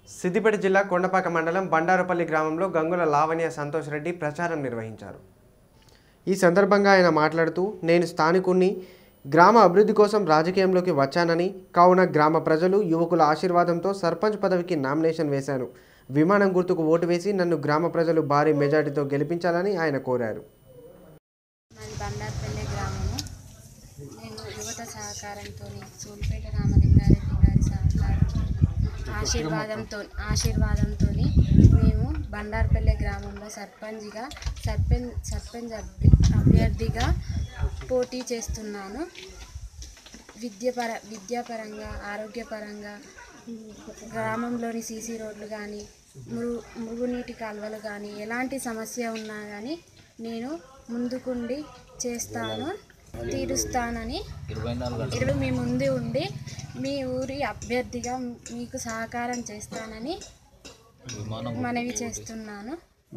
సిద్దిపేట జిల్లా కొండపాక మండలం బండారుపల్లి గ్రామంలో గంగుల లావణ్య సంతోష్ రెడ్డి ప్రచారం నిర్వహించారు ఈ సందర్భంగా ఆయన మాట్లాడుతూ నేను స్థానికుణ్ణి గ్రామ అభివృద్ధి కోసం రాజకీయంలోకి వచ్చానని కావున గ్రామ ప్రజలు యువకుల ఆశీర్వాదంతో సర్పంచ్ పదవికి నామినేషన్ వేశాను విమానం గుర్తుకు ఓటు వేసి నన్ను గ్రామ ప్రజలు భారీ మెజార్టీతో గెలిపించాలని ఆయన కోరారు మాది బండార్పల్లి గ్రామము నేను యువత సహకారంతో సూలిపేట రామలింగారెడ్డి గారి సహకారంతో ఆశీర్వాదంతో ఆశీర్వాదంతో మేము బండార్పల్లి గ్రామంలో సర్పంచ్గా సర్పంచ్ సర్పంచ్ అభ్య- అభ్యర్థిగా పోటీ చేస్తున్నాను విద్యపర విద్యాపరంగా ఆరోగ్యపరంగా గ్రామంలోని సీసీ రోడ్లు కానీ మురుగు మురుగునీటి కాలువలు కానీ ఎలాంటి సమస్య ఉన్నా కానీ నేను ముందుకుండి చేస్తాను తీరుస్తానని ఇరవై మీ ముందు ఉండి మీ ఊరి అభ్యర్థిగా మీకు సహకారం చేస్తానని మనవి చేస్తున్నాను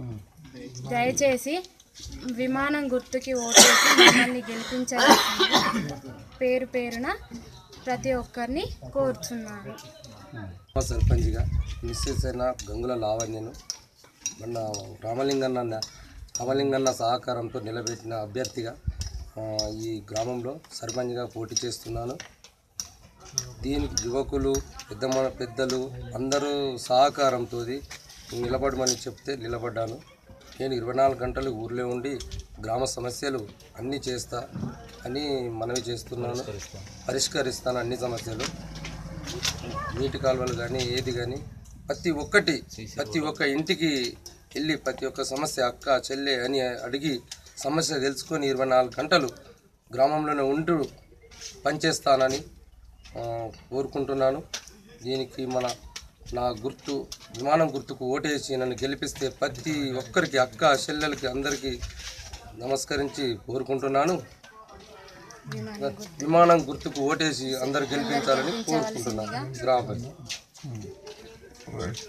దయచేసి విమానం గుర్తుకి ఓటేసి మమ్మల్ని గెలిపించాల్సింది పేరు పేరున ప్రతి ఒక్కరిని కోరుతున్నాను మా సర్పంచ్గా మిస్సెస్ అయిన గంగుల లావణ్యను మొన్న రామలింగన్న రామలింగన్న సహకారంతో నిలబెట్టిన అభ్యర్థిగా ఆ, ఈ గ్రామంలో సర్పంచ్గా పోటీ చేస్తున్నాను దీనికి యువకులు పెద్ద మన- పెద్దలు అందరూ సహకారంతో నిలబడమని చెప్తే నిలబడ్డాను నేను ఇరవై నాలుగు గంటలు ఊర్లో ఉండి గ్రామ సమస్యలు అన్నీ చేస్తా అని మనవి చేస్తున్నాను పరిష్కరిస్తాను అన్ని సమస్యలు నీటి కాలువలు కానీ ఏది కానీ ప్రతి ఒక్కటి ప్రతి ఒక్క ఇంటికి వెళ్ళి ప్రతి ఒక్క సమస్య అక్క చెల్లె అని అడిగి సమస్య తెలుసుకొని ఇరవై నాలుగు గంటలు గ్రామంలోనే ఉంటూ పనిచేస్తానని ఆ, కోరుకుంటున్నాను దీనికి మన నా గుర్తు విమానం గుర్తుకు ఓటేసి నన్ను గెలిపిస్తే ప్రతి ఒక్కరికి అక్క చెల్లెలకి అందరికీ నమస్కరించి కోరుకుంటున్నాను విమానం విమానం గుర్తుకు ఓటేసి అందరు గెలిపించాలని కోరుకుంటున్నాను గ్రామ పంచాయతీ